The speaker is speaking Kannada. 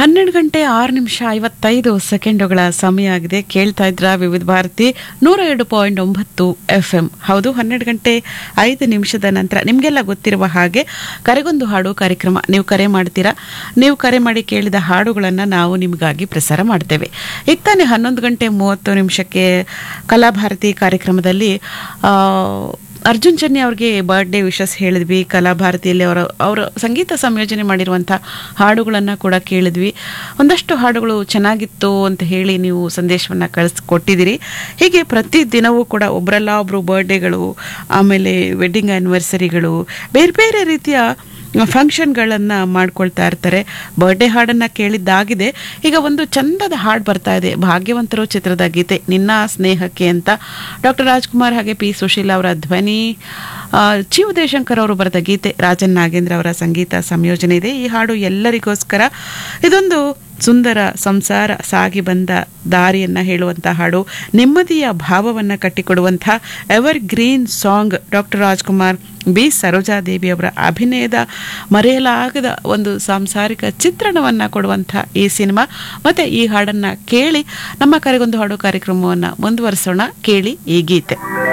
ಹನ್ನೆರಡು ಗಂಟೆ ಆರು ನಿಮಿಷ ಐವತ್ತೈದು ಸೆಕೆಂಡುಗಳ ಸಮಯ ಆಗಿದೆ ಕೇಳ್ತಾ ಇದ್ರ ವಿವಿಧ ಭಾರತಿ ನೂರ ಎರಡು ಪಾಯಿಂಟ್ ಒಂಬತ್ತು ಎಫ್ ಎಂ ಹೌದು ಹನ್ನೆರಡು ಗಂಟೆ ಐದು ನಿಮಿಷದ ನಂತರ ನಿಮಗೆಲ್ಲ ಗೊತ್ತಿರುವ ಹಾಗೆ ಕರೆಗೊಂದು ಹಾಡು ಕಾರ್ಯಕ್ರಮ ನೀವು ಕರೆ ಮಾಡ್ತೀರಾ ನೀವು ಕರೆ ಮಾಡಿ ಕೇಳಿದ ಹಾಡುಗಳನ್ನು ನಾವು ನಿಮಗಾಗಿ ಪ್ರಸಾರ ಮಾಡ್ತೇವೆ ಈಗ ತಾನೇ ಹನ್ನೊಂದು ಗಂಟೆ ಮೂವತ್ತು ನಿಮಿಷಕ್ಕೆ ಕಲಾಭಾರತಿ ಕಾರ್ಯಕ್ರಮದಲ್ಲಿ ಆ, ಅರ್ಜುನ್ ಚನ್ನಿ ಅವ್ರಿಗೆ ಬರ್ಡೇ ವಿಶಸ್ ಹೇಳಿದ್ವಿ ಕಲಾಭಾರತಿಯಲ್ಲಿ ಅವರ ಅವರ ಸಂಗೀತ ಸಂಯೋಜನೆ ಮಾಡಿರುವಂಥ ಹಾಡುಗಳನ್ನು ಕೂಡ ಕೇಳಿದ್ವಿ ಒಂದಷ್ಟು ಹಾಡುಗಳು ಚೆನ್ನಾಗಿತ್ತು ಅಂತ ಹೇಳಿ ನೀವು ಸಂದೇಶವನ್ನು ಕಳಿಸ್ಕೊಟ್ಟಿದ್ದೀರಿ ಹೀಗೆ ಪ್ರತಿ ದಿನವೂ ಕೂಡ ಒಬ್ಬರಲ್ಲ ಒಬ್ಬರು ಬರ್ಡೇಗಳು ಆಮೇಲೆ ವೆಡ್ಡಿಂಗ್ ಆ್ಯನಿವರ್ಸರಿಗಳು ಬೇರೆ ಬೇರೆ ರೀತಿಯ ಫಂಕ್ಷನ್ಗಳನ್ನು ಮಾಡ್ಕೊಳ್ತಾ ಇರ್ತಾರೆ ಬರ್ಡೇ ಹಾಡನ್ನು ಕೇಳಿದ್ದಾಗಿದೆ ಈಗ ಒಂದು ಚಂದದ ಹಾಡು ಬರ್ತಾ ಇದೆ ಭಾಗ್ಯವಂತರು ಚಿತ್ರದ ಗೀತೆ ನಿನ್ನ ಸ್ನೇಹಕ್ಕೆ ಅಂತ ಡಾಕ್ಟರ್ ರಾಜ್ಕುಮಾರ್ ಹಾಗೆ ಪಿ ಸುಶೀಲ ಅವರ ಧ್ವನಿ ಆ, ಚಿ ಉದಯಶಂಕರ್ ಅವರು ಬರೆದ ಗೀತೆ ರಾಜನ್ ನಾಗೇಂದ್ರ ಅವರ ಸಂಗೀತ ಸಂಯೋಜನೆ ಇದೆ ಈ ಹಾಡು ಎಲ್ಲರಿಗೋಸ್ಕರ ಇದೊಂದು ಸುಂದರ ಸಂಸಾರ ಸಾಗಿ ಬಂದ ದಾರಿಯನ್ನ ಹೇಳುವಂಥ ಹಾಡು ನೆಮ್ಮದಿಯ ಭಾವವನ್ನು ಕಟ್ಟಿಕೊಡುವಂಥ evergreen song doctor Rajkumar B Sarojadevi ಅವರ ಅಭಿನಯದ ಮರೆಯಲಾಗದ ಒಂದು ಸಾಂಸಾರಿಕ ಚಿತ್ರಣವನ್ನು ಕೊಡುವಂಥ ಈ ಸಿನಿಮಾ ಮತ್ತು ಈ ಹಾಡನ್ನು ಕೇಳಿ ನಮ್ಮ ಕರೆಗೊಂದು ಹಾಡು ಕಾರ್ಯಕ್ರಮವನ್ನು ಮುಂದುವರಿಸೋಣ ಕೇಳಿ ಈ ಗೀತೆ